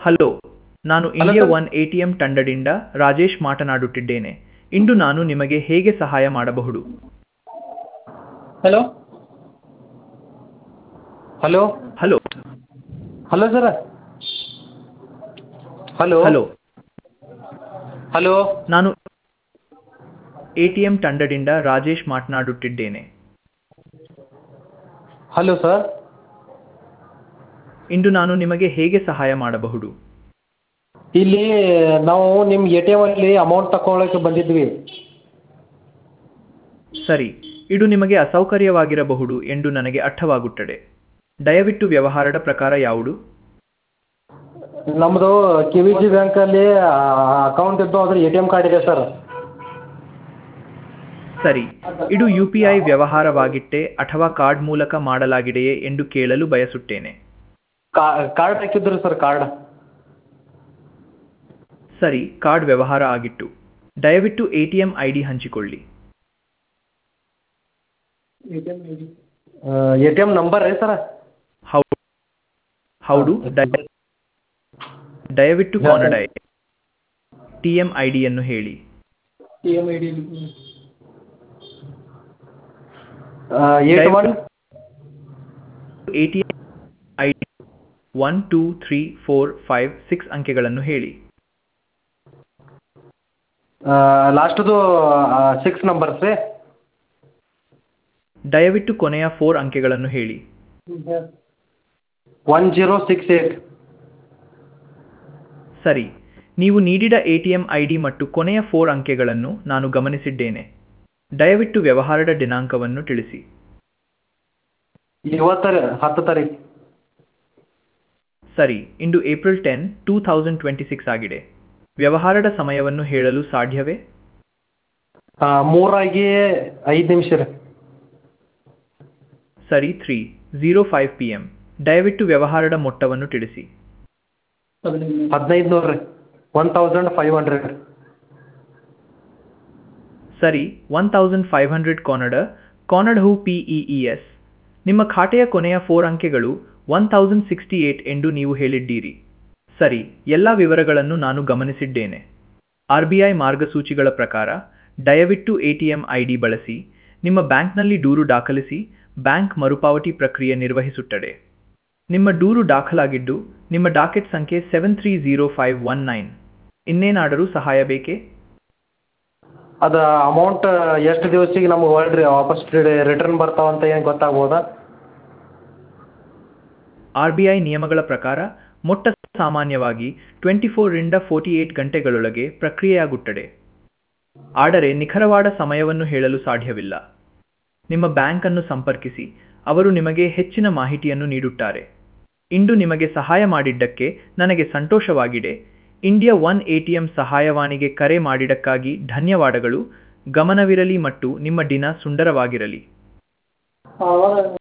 hello ನಾನು India one A T M ತಂಡದಿಂದ ರಾಜೇಶ್ ಮಾತನಾಡುತ್ತಿದ್ದೇನೆ ಇಂದು ನಾನು ನಿಮಗೆ ಹೇಗೆ ಸಹಾಯ ಮಾಡಬಹುದು hello hello hello hello sir hello hello hello ನಾನು ಎ ಟಿ ಎಂ ತಂಡದಿಂದ ರಾಜೇಶ್ ಮಾತನಾಡುತ್ತಿದ್ದೇನೆ ಹಲೋ ಸರ್ ಇಂದು ನಾನು ನಿಮಗೆ ಹೇಗೆ ಸಹಾಯ ಮಾಡಬಹುದು ಇಲ್ಲಿ ನಾವು ನಿಮ್ಮ ಎ ಟಿ ಎಮಲ್ಲಿ ಅಮೌಂಟ್ ತಗೊಳ್ಳೋಕೆ ಬಂದಿದ್ವಿ ಸರಿ ಇದು ನಿಮಗೆ ಅಸೌಕರ್ಯವಾಗಿರಬಹುದು ಎಂದು ನನಗೆ ಅರ್ಥವಾಗುತ್ತದೆ ದಯವಿಟ್ಟು ವ್ಯವಹಾರದ ಪ್ರಕಾರ ಯಾವುದು ನಮ್ಮದು ಕೆ ವಿ ಜಿ ಬ್ಯಾಂಕಲ್ಲಿ ಅಕೌಂಟ್ ಇದ್ದು ಅದ್ರ ಎ ಟಿ ಎಮ್ ಕಾರ್ಡ್ ಇದೆ ಸರ್ ಸರಿ ಇದು ಯು ಪಿ ಐ ವ್ಯವಹಾರವಾಗಿತ್ತೇ ಅಥವಾ ಕಾರ್ಡ್ ಮೂಲಕ ಮಾಡಲಾಗಿದೆಯೇ ಎಂದು ಕೇಳಲು ಬಯಸುತ್ತೇನೆ ಕಾರ್ಡ್ ಹಾಕಿದ್ರು ಸರ್ ಕಾರ್ಡ್ ಸರಿ ಕಾರ್ಡ್ ವ್ಯವಹಾರ ಆಗಿತ್ತು ದಯವಿಟ್ಟು A T M I D ಹಂಚಿಕೊಳ್ಳಿ ಎ ಟಿ ಎಮ್ ನಂಬರ್ ರೀ ಸರ್ ಹೌದು ಹೌದು ದಯ- ದಯವಿಟ್ಟು ಕನ್ನಡ ಟಿ ಎಂ ಐ ಡಿಯನ್ನು ಹೇಳಿ T M I D eight one A T M I D one two three four five six ಅಂಕೆಗಳನ್ನು ಹೇಳಿ ಲಾಸ್ಟ್ದು ಸಿಕ್ಸ್ ನಂಬರ್ಸ್ ರೀ ದಯವಿಟ್ಟು ಕೊನೆಯ ಫೋರ್ ಅಂಕೆಗಳನ್ನು ಹೇಳಿ ಒನ್ ಜೀರೋ ಸಿಕ್ಸ್ ಏಟ್ ಸರಿ ನೀವು ನೀಡಿದ A T M I D ಮತ್ತು ಕೊನೆಯ ಫೋರ್ ಅಂಕೆಗಳನ್ನು ನಾನು ಗಮನಿಸಿದ್ದೇನೆ ದಯವಿಟ್ಟು ವ್ಯವಹಾರದ ದಿನಾಂಕವನ್ನು ತಿಳಿಸಿ ಇವತ್ತರ ಹತ್ತು ತಾರೀಕು ಸರಿ ಇಂದು April ten two thousand twenty six ಆಗಿದೆ ವ್ಯವಹಾರದ ಸಮಯವನ್ನು ಹೇಳಲು ಸಾಧ್ಯವೇ ಮೂರಾಗಿ ಐದು ನಿಮಿಷ ರೀ ಸರಿ three zero five P M ದಯವಿಟ್ಟು ವ್ಯವಹಾರದ ಮೊತ್ತವನ್ನು ತಿಳಿಸಿ ಹದಿನೈದು ನೂರು ರೀ ಒನ್ ತೌಸಂಡ್ ಫೈವ್ ಹಂಡ್ರೆಡ್ ರೀ ಸರಿ ಒನ್ ತೌಸಂಡ್ ಫೈವ್ ಹಂಡ್ರೆಡ್ ಕಾನಡ ಕಾನಡ್ ಹೂ ಪಿ ಇ ಇ ಎಸ್ ನಿಮ್ಮ ಖಾತೆಯ ಕೊನೆಯ ಫೋರ್ ಅಂಕೆಗಳು ಒನ್ ತೌಸಂಡ್ ಸಿಕ್ಸ್ಟಿ ಏಟ್ ಎಂದು ನೀವು ಹೇಳಿದ್ದೀರಿ ಸರಿ ಎಲ್ಲ ವಿವರಗಳನ್ನು ನಾನು ಗಮನಿಸಿದ್ದೇನೆ ಆರ್ ಬಿ ಐ ಮಾರ್ಗಸೂಚಿಗಳ ಪ್ರಕಾರ ದಯವಿಟ್ಟು A T M I D ಬಳಸಿ ನಿಮ್ಮ ಬ್ಯಾಂಕ್ನಲ್ಲಿ ದೂರು ದಾಖಲಿಸಿ ಬ್ಯಾಂಕ್ ಮರುಪಾವತಿ ಪ್ರಕ್ರಿಯೆ ನಿರ್ವಹಿಸುತ್ತದೆ ನಿಮ್ಮ ದೂರು ದಾಖಲಾಗಿದ್ದು ನಿಮ್ಮ ಡಾಕೆಟ್ ಸಂಖ್ಯೆ seven three zero five one nine ಇನ್ನೇನಾದರೂ ಸಹಾಯ ಬೇಕೇ ಅದು ಅಮೌಂಟ್ ಎಷ್ಟು ದಿವಸಿಗೆ ನಮ್ಗೆ ಹೊಳ್ಳಿ ವಾಪಸ್ ರಿಟರ್ನ್ ಬರ್ತಾವಂತ ಏನು ಗೊತ್ತಾಗ್ಬೋದಾ ಆರ್ ಬಿ ಐ ನಿಯಮಗಳ ಪ್ರಕಾರ ಮೊಟ್ಟ ಸಾಮಾನ್ಯವಾಗಿ ಟ್ವೆಂಟಿ ಫೋರ್ರಿಂದ ಫೋರ್ಟಿ ಏಟ್ ಗಂಟೆಗಳೊಳಗೆ ಪ್ರಕ್ರಿಯೆಯಾಗುತ್ತದೆ ಆದರೆ ನಿಖರವಾದ ಸಮಯವನ್ನು ಹೇಳಲು ಸಾಧ್ಯವಿಲ್ಲ ನಿಮ್ಮ ಬ್ಯಾಂಕನ್ನು ಸಂಪರ್ಕಿಸಿ ಅವರು ನಿಮಗೆ ಹೆಚ್ಚಿನ ಮಾಹಿತಿಯನ್ನು ನೀಡುತ್ತಾರೆ ಇಂದು ನಿಮಗೆ ಸಹಾಯ ಮಾಡಿದ್ದಕ್ಕೆ ನನಗೆ ಸಂತೋಷವಾಗಿದೆ India one A T M ಸಹಾಯವಾಣಿಗೆ ಕರೆ ಮಾಡಿದ್ದಕ್ಕಾಗಿ ಧನ್ಯವಾದಗಳು ಗಮನವಿರಲಿ ಮತ್ತು ನಿಮ್ಮ ದಿನ ಸುಂದರವಾಗಿರಲಿ